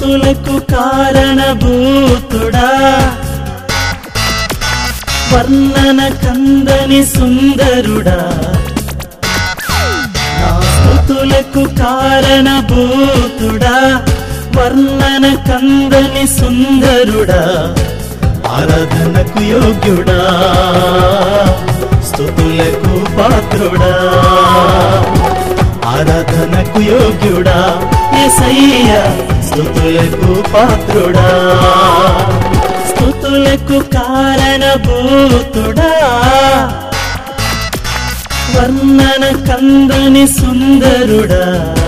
స్థుతులకు కారణభూతుడా వర్ణన కందని సుందరుడా నా స్థుతులకు కారణభూతుడా వర్ణన కందని సుందరుడా ఆరాధనకు యోగ్యుడా స్థుతులకు పాత్రుడా ఆరాధనకు యోగ్యుడా ఎసయ్య స్థుతులకు పాత్రుడా స్థుతులకు కారణభూతుడా వర్ణన కందని సుందరుడా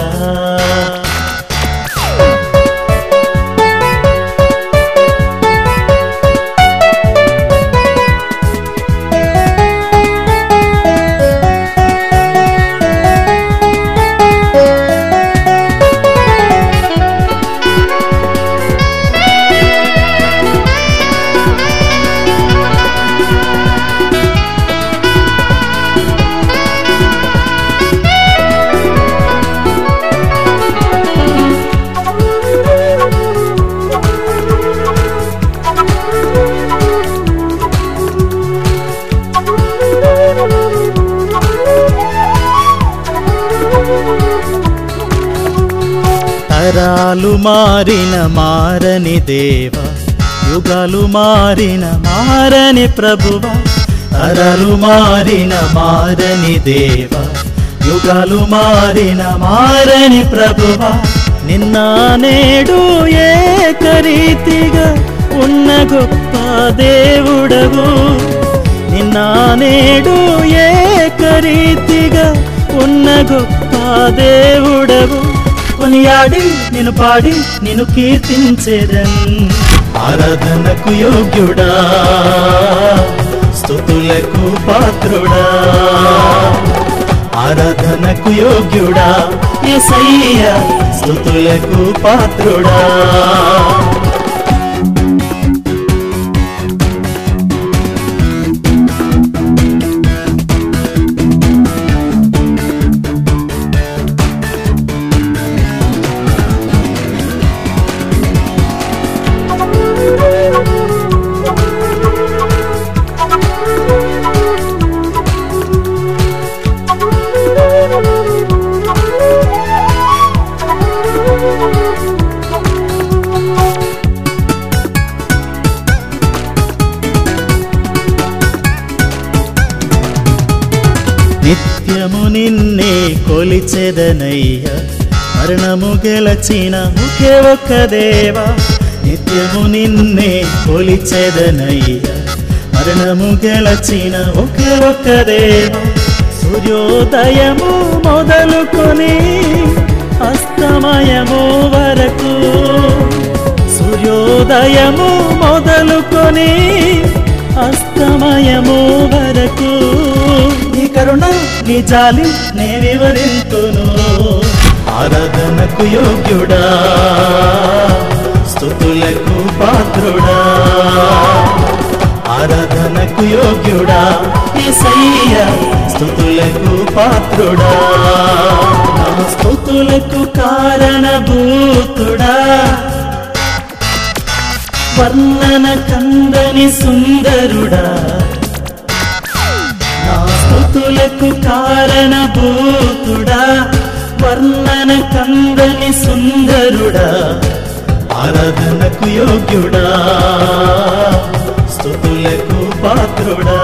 తరాలు మారిన మారని దేవ యుగాలు మారిన మారని ప్రభువ తరాలు మారిన మారని దేవ యుగాలు మారిన మారని ప్రభువ నిన్న నేడు ఏకరీతిగా ఉన్న గొప్ప దేవుడవు నిన్న నేడు ఏకరీతిగా ఉన్న గొప్ప దేవుడవు కొనియాడి నిన్ను పాడి నిన్ను కీర్తించేదన్ ఆరాధనకు యోగ్యుడా స్థుతులకు పాత్రుడా ఆరాధనకు యోగ్యుడా ఎసయ్య స్థుతులకు పాత్రుడా నిత్యము నిన్నే కొలిచెదనయ్య మరణము గెలచిన ఒకే ఒక్క దేవా నిత్యము నిన్నే కొలిచెదనయ్య మరణము గెలచిన ఒకే ఒక్క దేవా సూర్యోదయము మొదలుకొని అస్తమయము వరకు సూర్యోదయము మొదలుకొని అస్తమయము వరకు నీ కరుణ నీ జాలి నే వివరింతును ఆరాధనకు యోగ్యుడా స్థుతులకు పాత్రుడా ఆరాధనకు యోగ్యుడా యేసయ్య స్థుతులకు పాత్రుడా నా స్థుతులకు కారణభూతుడా వర్ణన కందని సుందరుడా నా స్థుతులకు కారణభూతుడా వర్ణన కందని సుందరుడా ఆరాధనకు యోగ్యుడా స్థుతులకు పాత్రుడా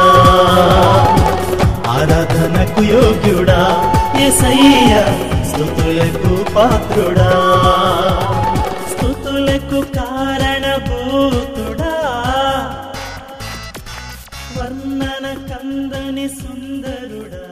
ఆరాధనకు యోగ్యుడా ఎసయ్య స్థుతులకు పాత్రుడా స్థుతులకు కారణభూతుడా వర్ణన కందని సుందరుడా